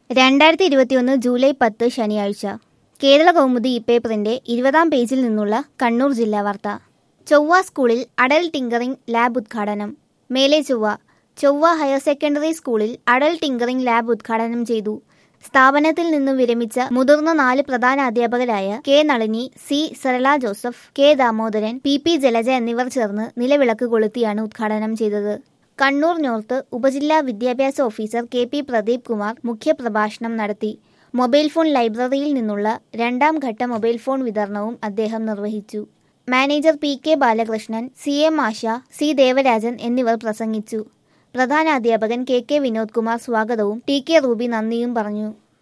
രണ്ടായിരത്തി ഇരുപത്തിയൊന്ന് ജൂലൈ പത്ത് ശനിയാഴ്ച കേരള കൗമുദി ഇപ്പേപ്പറിന്റെ ഇരുപതാം പേജിൽ നിന്നുള്ള കണ്ണൂർ ജില്ലാ വാർത്ത ചൊവ്വ സ്കൂളിൽ അടൽ ടിങ്കറിംഗ് ലാബ് ഉദ്ഘാടനം മേലെ ചൊവ്വ ചൊവ്വ ഹയർ സെക്കൻഡറി സ്കൂളിൽ അടൽ ടിങ്കറിംഗ് ലാബ് ഉദ്ഘാടനം ചെയ്തു സ്ഥാപനത്തിൽ നിന്നും വിരമിച്ച മുതിർന്ന നാല് പ്രധാന അധ്യാപകരായ K Nalini C Sarala Joseph K Damodaran P P Jalaja എന്നിവർ ചേർന്ന് നിലവിളക്ക് കൊളുത്തിയാണ് ഉദ്ഘാടനം ചെയ്തത് കണ്ണൂർ നോർത്ത് ഉപജില്ലാ വിദ്യാഭ്യാസ officer K P Pradeep Kumar മുഖ്യപ്രഭാഷണം നടത്തി മൊബൈൽ ഫോൺ ലൈബ്രറിയിൽ നിന്നുള്ള രണ്ടാം ഘട്ട മൊബൈൽ ഫോൺ വിതരണവും അദ്ദേഹം നിർവഹിച്ചു manager P K Balakrishnan C M Asha C Devarajan എന്നിവർ പ്രസംഗിച്ചു പ്രധാന അധ്യാപകൻ കെ കെ വിനോദ് കുമാർ സ്വാഗതവും ടി കെ റൂബി നന്ദിയും പറഞ്ഞു